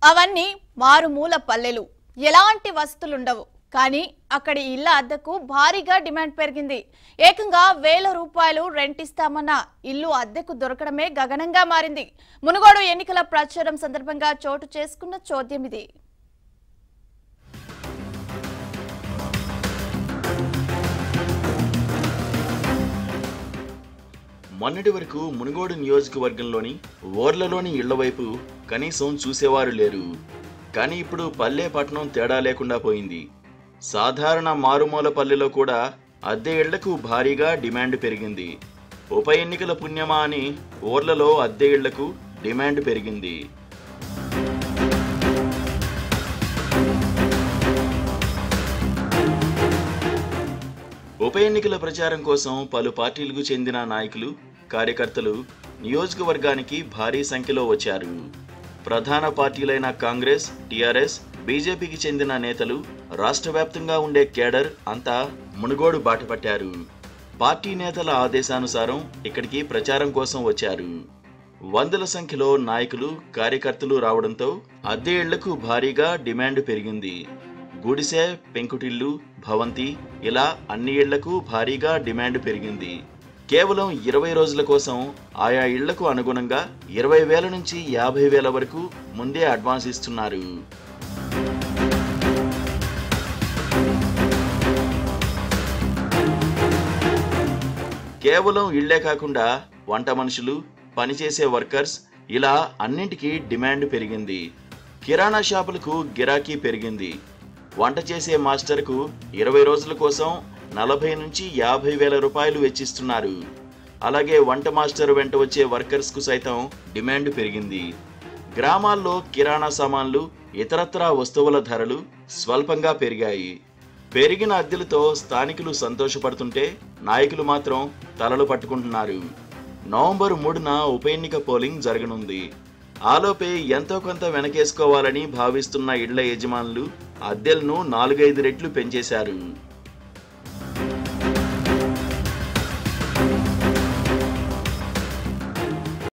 అవన్నీ మారుమూల పల్లెలు ఎలాంటి వస్తులుండవు కానీ అక్కడి ఇళ్ల అద్దెకు భారీగా డిమాండ్ పెరిగింది ఏకంగా వేల రూపాయలు రెంట్ ఇస్తామన్న ఇల్లు అద్దెకు దొరకడమే గగనంగా మారింది మునుగోడు ఎన్నికల ప్రచారం సందర్భంగా చోటు చేసుకున్న చోద్యం ఇది మొన్నటి వరకు మునుగోడు నియోజకవర్గంలోని ఓర్లలోని ఇళ్ల వైపు కనీసం చూసేవారు లేరు కానీ ఇప్పుడు పల్లె పట్టణం తేడా లేకుండా పోయింది సాధారణ మారుమూల పల్లెలో కూడా అద్దె ఇళ్లకు భారీగా డిమాండ్ పెరిగింది ఉప ఎన్నికల పుణ్యమా అని ఓర్లలో అద్దె ఇళ్లకు డిమాండ్ పెరిగింది ఉప ఎన్నికల ప్రచారం కోసం పలు పార్టీలకు చెందిన నాయకులు కార్యకర్తలు నియోజకవర్గానికి భారీ సంఖ్యలో వచ్చారు ప్రధాన పార్టీలైన కాంగ్రెస్ టీఆర్ఎస్ బీజేపీకి చెందిన నేతలు రాష్ట్ర వ్యాప్తంగా ఉండే కేడర్ అంతా మునుగోడు బాటపట్టారు పార్టీ నేతల ఆదేశానుసారం ఇక్కడికి ప్రచారం కోసం వచ్చారు వందల సంఖ్యలో నాయకులు కార్యకర్తలు రావడంతో అద్దె ఇళ్లకు భారీగా డిమాండ్ పెరిగింది గుడిసె పెంకుటిల్లు భవంతి ఇలా అన్ని ఇళ్లకు భారీగా డిమాండ్ పెరిగింది కేవలం ఇరవై రోజుల కోసం ఆయా ఇళ్లకు అనుగుణంగా ఇరవై వేల నుంచి యాభై వేల వరకు ముందే అడ్వాన్స్ ఇస్తున్నారు కేవలం ఇళ్లే కాకుండా వంట మనుషులు పనిచేసే వర్కర్స్ ఇలా అన్నింటికీ డిమాండ్ పెరిగింది కిరాణా షాపులకు గిరాకీ పెరిగింది వంట చేసే మాస్టర్కు ఇరవై రోజుల కోసం నలభై నుంచి యాభై వేల రూపాయలు వెచ్చిస్తున్నారు అలాగే వంట మాస్టర్ వెంట వచ్చే వర్కర్స్కు సైతం డిమాండ్ పెరిగింది గ్రామాల్లో కిరాణా సామాన్లు ఇతరత్రా వస్తువుల ధరలు స్వల్పంగా పెరిగాయి పెరిగిన అద్దెలతో స్థానికులు సంతోషపడుతుంటే నాయకులు మాత్రం తలలు పట్టుకుంటున్నారు నవంబర్ మూడున ఉప ఎన్నిక పోలింగ్ జరగనుంది ఆలోపే ఎంతో కొంత వెనకేసుకోవాలని భావిస్తున్న ఇళ్ల యజమానులు అద్దెలను నాలుగైదు రెట్లు పెంచేశారు